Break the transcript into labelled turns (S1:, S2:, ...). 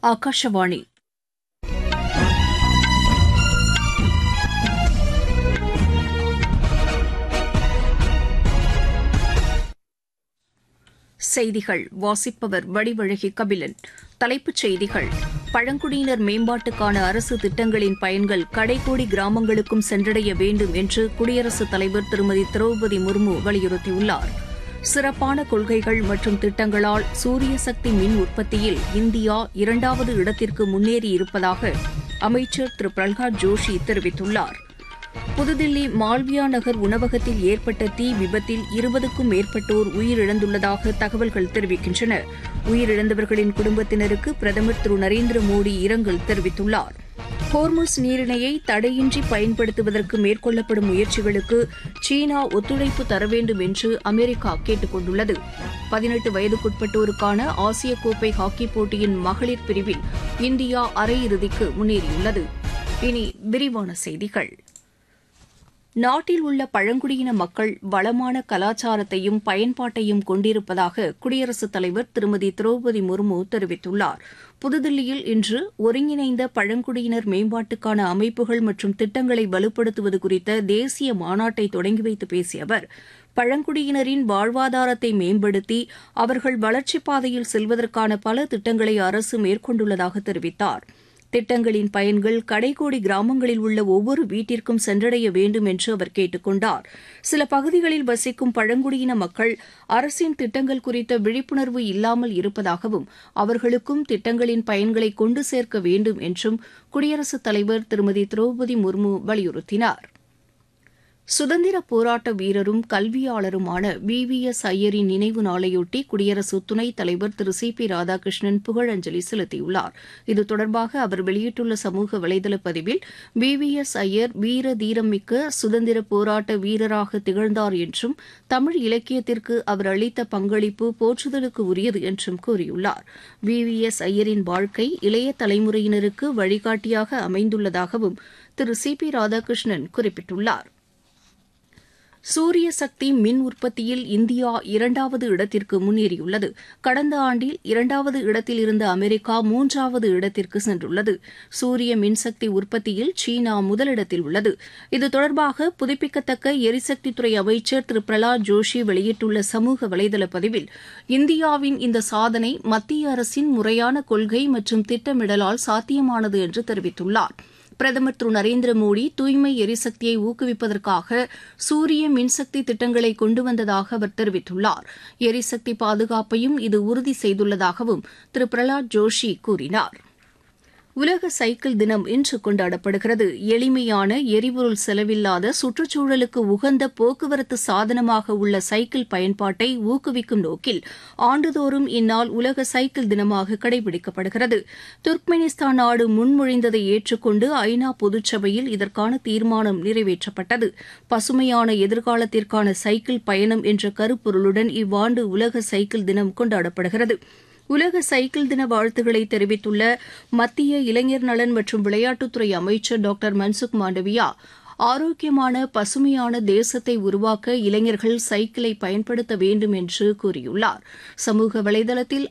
S1: ಆಕಾಶವಾಣಿ செய்திகள் வாசிப்பவர் வடிவழகி கபிலன் தலைப்புச் செய்திகள் பழங்குடியினர் மேம்பாட்டுக்கான அரசு திட்டங்களின் பயன்கள் கடைக்கோடி கிராமங்களுக்கும் சென்றடைய வேண்டும் என்று குடியரசுத் தலைவர் திருமதி திரௌபதி முர்மு வலியுறுத்தியுள்ளார் சிறப்பான கொள்கைகள் மற்றும் திட்டங்களால் சூரிய சக்தி மின் உற்பத்தியில் இந்தியா இரண்டாவது இடத்திற்கு முன்னேறியிருப்பதாக அமைச்சர் திரு பிரல்ஹாத் ஜோஷி தெரிவித்துள்ளார் புதுதில்லி மால்வியா நகர் உணவகத்தில் ஏற்பட்ட தீ விபத்தில் இருபதுக்கும் மேற்பட்டோர் உயிரிழந்துள்ளதாக தகவல்கள் தெரிவிக்கின்றன உயிரிழந்தவர்களின் குடும்பத்தினருக்கு பிரதமர் திரு நரேந்திர மோடி இரங்கல் தெரிவித்துள்ளார் ஹோர்முஸ் நீரிணையை தடையின்றி பயன்படுத்துவதற்கு மேற்கொள்ளப்படும் முயற்சிகளுக்கு சீனா ஒத்துழைப்பு தர வேண்டும் என்று அமெரிக்கா கேட்டுக் கொண்டுள்ளது பதினெட்டு வயதுக்குட்பட்டோருக்கான ஆசிய கோப்பை ஹாக்கிப் போட்டியின் மகளிர் பிரிவில் இந்தியா அரையிறுதிக்கு முன்னேறியுள்ளது இனி விரிவான செய்திகள் நாட்டில் உள்ள பழங்குடியின மக்கள் வளமான கலாச்சாரத்தையும் பயன்பாட்டையும் கொண்டிருப்பதாக குடியரசுத் தலைவர் திருமதி திரௌபதி முர்மு தெரிவித்துள்ளார் புதுதில்லியில் இன்று ஒருங்கிணைந்த பழங்குடியினர் மேம்பாட்டுக்கான அமைப்புகள் மற்றும் திட்டங்களை வலுப்படுத்துவது குறித்த தேசிய மாநாட்டை தொடங்கி வைத்து பேசிய அவர் பழங்குடியினரின் வாழ்வாதாரத்தை மேம்படுத்தி அவர்கள் வளர்ச்சிப் பாதையில் செல்வதற்கான பல திட்டங்களை அரசு மேற்கொண்டுள்ளதாக தெரிவித்தாா் திட்டங்களின் பயன்கள் கடைக்கோடி கிராமங்களில் உள்ள ஒவ்வொரு வீட்டிற்கும் சென்றடைய வேண்டும் என்று அவர் கேட்டுக் கொண்டார் சில பகுதிகளில் வசிக்கும் பழங்குடியின மக்கள் அரசின் திட்டங்கள் குறித்த விழிப்புணர்வு இல்லாமல் இருப்பதாகவும் அவர்களுக்கும் திட்டங்களின் பயன்களை கொண்டு சேர்க்க வேண்டும் என்றும் குடியரசுத் தலைவர் திருமதி திரௌபதி முர்மு வலியுறுத்தினார் சுதந்திர போராட்ட வீரரும் கல்வியாளருமான வி வி எஸ் ஐயரின் நினைவு நாளையொட்டி குடியரசு துணைத் தலைவர் திரு சி பி ராதாகிருஷ்ணன் புகழஞ்சலி செலுத்தியுள்ளார் இது தொடர்பாக அவர் வெளியிட்டுள்ள சமூக வலைதள பதிவில் வி வி எஸ் ஐயர் வீர தீரமிக்க சுதந்திர போராட்ட வீரராக திகழ்ந்தார் என்றும் தமிழ் இலக்கியத்திற்கு அவர் அளித்த பங்களிப்பு போற்றுதலுக்கு உரியது என்றும் கூறியுள்ளார் வி வி எஸ் ஐயரின் வாழ்க்கை இளைய தலைமுறையினருக்கு வழிகாட்டியாக அமைந்துள்ளதாகவும் திரு சி பி ராதாகிருஷ்ணன் குறிப்பிட்டுள்ளார் சூரிய சக்தி மின் உற்பத்தியில் இந்தியா இரண்டாவது இடத்திற்கு முன்னேறியுள்ளது கடந்த ஆண்டில் இரண்டாவது இடத்தில் இருந்த அமெரிக்கா மூன்றாவது இடத்திற்கு சென்றுள்ளது சூரிய மின்சக்தி உற்பத்தியில் சீனா முதலிடத்தில் உள்ளது இது தொடர்பாக புதுப்பிக்கத்தக்க எரிசக்தித்துறை அமைச்சர் திரு பிரலாத் ஜோஷி வெளியிட்டுள்ள சமூக வலைதள பதிவில் இந்தியாவின் இந்த சாதனை மத்திய அரசின் முறையான கொள்கை மற்றும் திட்டமிடலால் சாத்தியமானது என்று தெரிவித்துள்ளாா் பிரதமர் திரு நரேந்திர மோடி தூய்மை எரிசக்தியை ஊக்குவிப்பதற்காக சூரிய மின்சக்தி திட்டங்களை கொண்டு வந்ததாக அவர் தெரிவித்துள்ளார் எரிசக்தி பாதுகாப்பையும் இது உறுதி செய்துள்ளதாகவும் திரு பிரலாத் ஜோஷி கூறினார் உலக சைக்கிள் தினம் இன்று கொண்டாடப்படுகிறது எளிமையான எரிபொருள் செலவில்லாத சுற்றுச்சூழலுக்கு உகந்த போக்குவரத்து சாதனமாக உள்ள சைக்கிள் பயன்பாட்டை ஊக்குவிக்கும் நோக்கில் ஆண்டுதோறும் இந்நாள் உலக சைக்கிள் தினமாக கடைபிடிக்கப்படுகிறது துர்க்மெனிஸ்தான் நாடு முன்மொழிந்ததை ஏற்றுக்கொண்டு ஐநா பொதுச்சபையில் இதற்கான தீர்மானம் நிறைவேற்றப்பட்டது பசுமையான எதிர்காலத்திற்கான சைக்கிள் பயணம் என்ற கருப்பொருளுடன் இவ்வாண்டு உலக சைக்கிள் தினம் கொண்டாடப்படுகிறது உலக சைக்கிள் தின வாழ்த்துக்களை தெரிவித்துள்ள மத்திய இளைஞர் நலன் மற்றும் விளையாட்டுத்துறை அமைச்சர் டாக்டர் மன்சுக் மாண்டவியா ஆரோக்கியமான பசுமையான தேசத்தை உருவாக்க இளைஞர்கள் சைக்கிளை பயன்படுத்த வேண்டும் என்று கூறியுள்ளார் சமூக வலைதளத்தில்